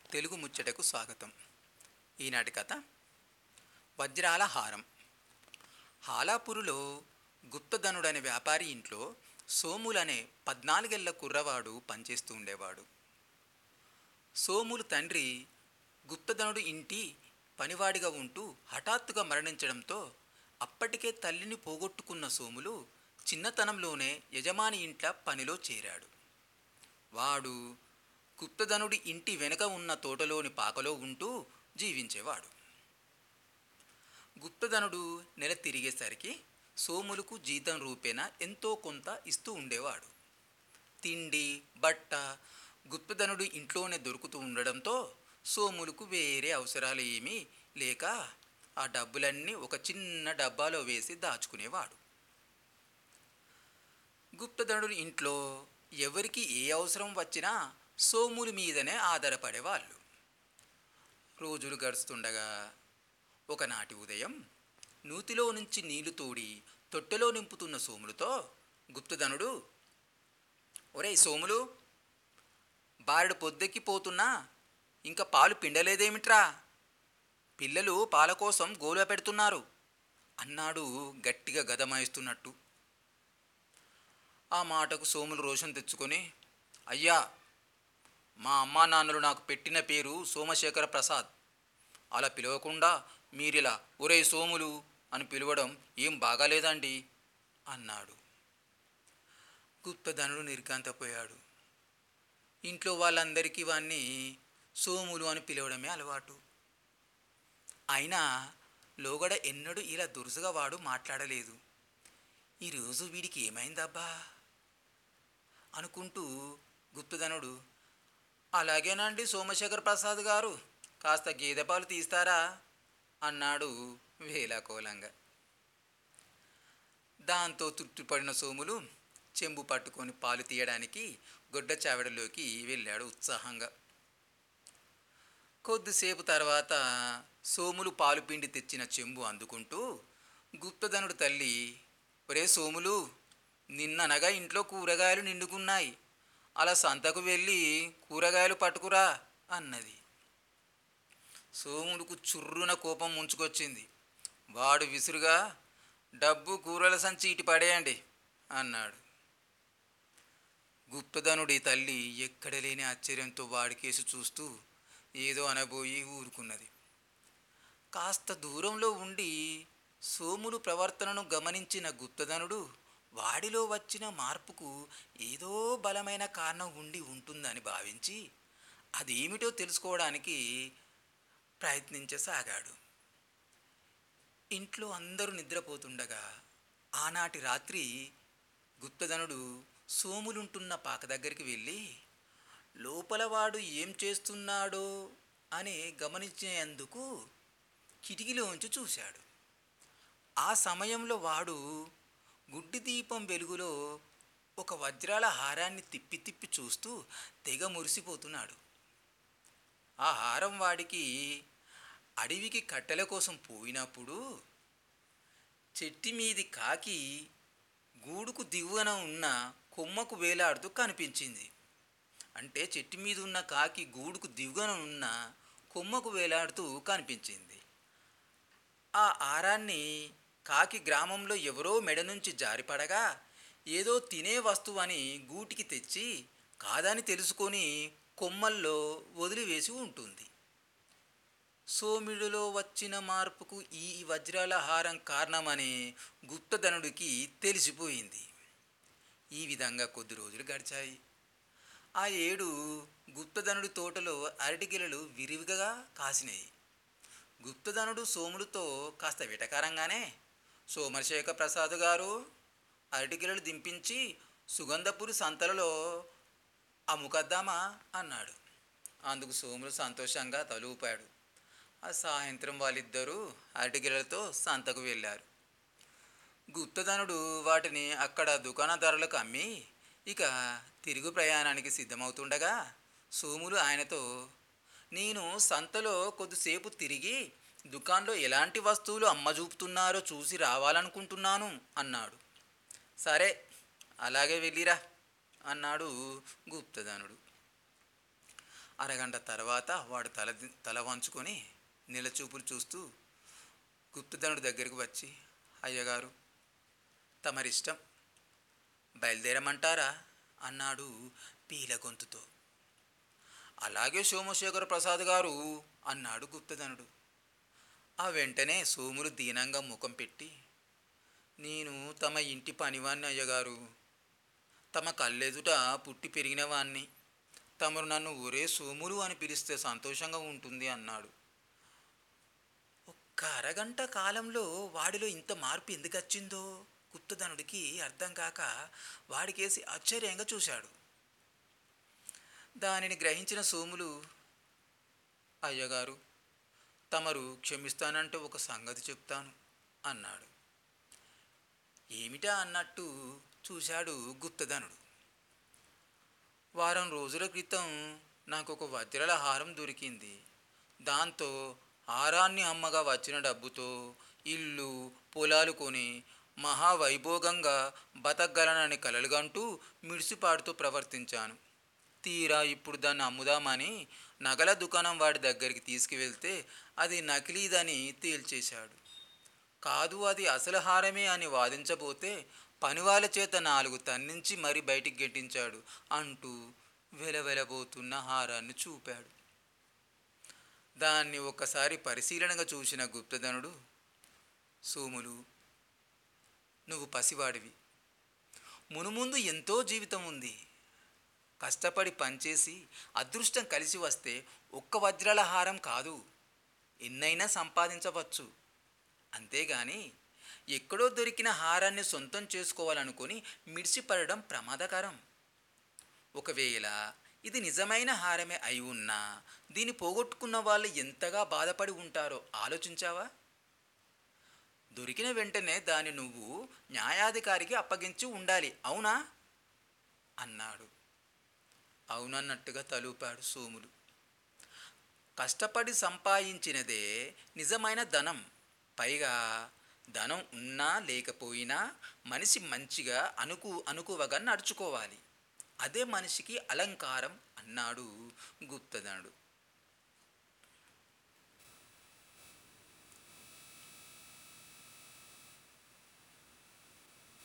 తెలుగు ముచ్చటకు స్వాగతం ఈనాటి కథ వజ్రాల హారం హాలాపురులో గుప్తధనుడనే వ్యాపారి ఇంట్లో సోములనే పద్నాలుగేళ్ల కుర్రవాడు పనిచేస్తూ ఉండేవాడు సోములు తండ్రి గుప్తధనుడు ఇంటి పనివాడిగా ఉంటూ హఠాత్తుగా మరణించడంతో అప్పటికే తల్లిని పోగొట్టుకున్న సోములు చిన్నతనంలోనే యజమాని ఇంట్ల పనిలో చేరాడు వాడు గుప్తధనుడి ఇంటి వెనుక ఉన్న తోటలోని పాకలో ఉంటూ జీవించేవాడు గుప్తధనుడు నెల తిరిగేసరికి సోములకు జీతం రూపేణ ఎంతో కొంత ఇస్తూ ఉండేవాడు తిండి బట్ట గుప్తధనుడు ఇంట్లోనే దొరుకుతూ ఉండడంతో సోములకు వేరే అవసరాలు ఏమీ లేక ఆ డబ్బులన్నీ ఒక చిన్న డబ్బాలో వేసి దాచుకునేవాడు గుప్తధనుడు ఇంట్లో ఎవరికి ఏ అవసరం వచ్చినా సోముల మీదనే ఆధారపడేవాళ్ళు రోజులు గడుస్తుండగా ఒకనాటి ఉదయం నూతిలో నుంచి నీళ్లు తోడి తొట్టెలో నింపుతున్న సోములతో గుప్తధనుడు ఒరేయ్ సోములు బారెడు పొద్దెక్కిపోతున్నా ఇంకా పాలు పిండలేదేమిట్రా పిల్లలు పాల కోసం గోల పెడుతున్నారు అన్నాడు గట్టిగా గదమాయిస్తున్నట్టు ఆ మాటకు సోములు రోషం తెచ్చుకొని అయ్యా మా అమ్మా నాన్నలు నాకు పెట్టిన పేరు సోమశేఖర ప్రసాద్ అలా పిలవకుండా మీరిలా ఒరే సోములు అని పిలవడం ఏం బాగాలేదండి అన్నాడు గుప్తధనుడు నిర్గాంతపోయాడు ఇంట్లో వాళ్ళందరికీ వాణ్ణి సోములు అని పిలవడమే అలవాటు అయినా లోగడ ఎన్నడూ ఇలా దురుసుగా వాడు మాట్లాడలేదు ఈరోజు వీడికి ఏమైందబ్బా అనుకుంటూ గుప్తధనుడు అలాగేనండి సోమశేఖర్ ప్రసాద్ గారు కాస్త గేదె పాలు తీస్తారా అన్నాడు వేలాకోలంగా దాంతో తృప్తిపడిన సోములు చెంబు పట్టుకొని పాలు తీయడానికి గొడ్డ చావిడలోకి వెళ్ళాడు ఉత్సాహంగా కొద్దిసేపు తర్వాత సోములు పాలు పిండి తెచ్చిన చెంబు అందుకుంటూ గుప్తధనుడు తల్లి ఒరే సోములు నిన్ననగా ఇంట్లో కూరగాయలు నిండుకున్నాయి అలా సంతకు వెళ్ళి కూరగాయలు పట్టుకురా అన్నది సోములకు చుర్రున కోపం ముంచుకొచ్చింది వాడు విసురుగా డబ్బు కూరల సంచి ఇటు పడేయండి అన్నాడు గుప్తధనుడి తల్లి ఎక్కడ లేని ఆశ్చర్యంతో వాడి కేసు చూస్తూ ఏదో అనబోయి ఊరుకున్నది కాస్త దూరంలో ఉండి సోములు ప్రవర్తనను గమనించిన గుప్తధనుడు వాడిలో వచ్చిన మార్పుకు ఏదో బలమైన కారణం ఉండి ఉంటుందని భావించి అదేమిటో తెలుసుకోవడానికి ప్రయత్నించసాగాడు ఇంట్లో అందరూ నిద్రపోతుండగా ఆనాటి రాత్రి గుప్తధనుడు సోములుంటున్న పాక దగ్గరికి వెళ్ళి లోపల వాడు ఏం చేస్తున్నాడో అని గమనించేందుకు కిటికీలోంచి చూశాడు ఆ సమయంలో వాడు గుడ్డి దీపం వెలుగులో ఒక వజ్రాల హారాన్ని తిప్పి తిప్పి చూస్తూ తెగ మురిసిపోతున్నాడు ఆ హారం వాడికి అడవికి కట్టెల కోసం పోయినప్పుడు చెట్టి మీది కాకి గూడుకు దిగువన ఉన్న కొమ్మకు వేలాడుతూ కనిపించింది అంటే చెట్టు మీద ఉన్న కాకి గూడుకు దిగువన ఉన్న కొమ్మకు వేలాడుతూ కనిపించింది ఆ ఆరాన్ని కాకి గ్రామంలో ఎవరో మెడ నుంచి జారిపడగా ఏదో తినే వస్తువు అని గూటికి తెచ్చి కాదని తెలుసుకొని కొమ్మల్లో వదిలివేసి ఉంటుంది సోమిడిలో వచ్చిన మార్పుకు ఈ వజ్రాల హారం కారణమని గుప్తధనుడికి తెలిసిపోయింది ఈ విధంగా కొద్ది రోజులు గడిచాయి ఆ ఏడు గుప్తధనుడి తోటలో అరటిగిలలు విరివిగా కాసినాయి గుప్తధనుడు సోములతో కాస్త వెటకారంగానే సోమశేఖర ప్రసాద్ గారు అరటిగిలలు దింపించి సుగంధపురి సంతలలో అమ్ముకద్దామా అన్నాడు అందుకు సోములు సంతోషంగా తలూపాడు ఆ సాయంత్రం వాళ్ళిద్దరూ అరటిగిలలతో సంతకు వెళ్ళారు గుప్తధనుడు వాటిని అక్కడ దుకాణదారులకు అమ్మి ఇక తిరుగు ప్రయాణానికి సిద్ధమవుతుండగా సోములు ఆయనతో నేను సంతలో కొద్దిసేపు తిరిగి దుకాణంలో ఎలాంటి వస్తువులు అమ్మ చూపుతున్నారో చూసి రావాలనుకుంటున్నాను అన్నాడు సరే అలాగే వెళ్ళిరా అన్నాడు గుప్తధనుడు అరగంట తర్వాత వాడు తల ది- తల వంచుకొని నిలచూపులు చూస్తూ గుప్తధనుడి దగ్గరికి వచ్చి అయ్యగారు తమరిష్టం బయలుదేరమంటారా అన్నాడు పీల గొంతుతో అలాగే సోమశేఖర ప్రసాద్ గారు అన్నాడు గుప్తధనుడు ఆ వెంటనే సోములు దీనంగా ముఖం పెట్టి నేను తమ ఇంటి పనివాణ్ణి అయ్యగారు తమ కళ్ళెదుట పుట్టి పెరిగిన వాణ్ణి తమరు నన్ను ఒరే సోములు అని పిలిస్తే సంతోషంగా ఉంటుంది అన్నాడు ఒక్క అరగంట కాలంలో వాడిలో ఇంత మార్పు ఎందుకు వచ్చిందో గుప్తధనుడికి అర్థం కాక వాడికేసి ఆశ్చర్యంగా చూశాడు దానిని గ్రహించిన సోములు అయ్యగారు తమరు క్షమిస్తానంటే ఒక సంగతి చెప్తాను అన్నాడు ఏమిటా అన్నట్టు చూశాడు గుప్తధనుడు వారం రోజుల క్రితం నాకు ఒక వజ్రాల హారం దొరికింది దాంతో హారాన్ని అమ్మగా వచ్చిన డబ్బుతో ఇల్లు పొలాలు కొని మహావైభోగంగా బతకగలనని కలలుగంటూ మిడిసిపాటుతో ప్రవర్తించాను తీరా ఇప్పుడు దాన్ని అమ్ముదామని నగల దుకాణం వాడి దగ్గరికి తీసుకువెళ్తే అది నకిలీదని తేల్చేశాడు కాదు అది అసలు హారమే అని వాదించబోతే పనివాళ్ళ చేత నాలుగు తన్నించి మరీ బయటికి గెంటించాడు అంటూ వెలవెలబోతున్న హారాన్ని చూపాడు దాన్ని ఒకసారి పరిశీలనగా చూసిన గుప్తధనుడు సోములు నువ్వు పసివాడివి మునుముందు ఎంతో జీవితం ఉంది కష్టపడి పనిచేసి అదృష్టం కలిసి వస్తే ఒక్క వజ్రాల హారం కాదు ఎన్నైనా సంపాదించవచ్చు అంతేగాని ఎక్కడో దొరికిన హారాన్ని సొంతం చేసుకోవాలనుకొని మిడిసిపడడం ప్రమాదకరం ఒకవేళ ఇది నిజమైన హారమే అయి ఉన్నా దీన్ని పోగొట్టుకున్న వాళ్ళు ఎంతగా బాధపడి ఉంటారో ఆలోచించావా దొరికిన వెంటనే దాన్ని నువ్వు న్యాయాధికారికి అప్పగించి ఉండాలి అవునా అన్నాడు అవునన్నట్టుగా తలూపాడు సోములు కష్టపడి సంపాదించినదే నిజమైన ధనం పైగా ధనం ఉన్నా లేకపోయినా మనిషి మంచిగా అనుకు అనుకువగా నడుచుకోవాలి అదే మనిషికి అలంకారం అన్నాడు గుప్తధనుడు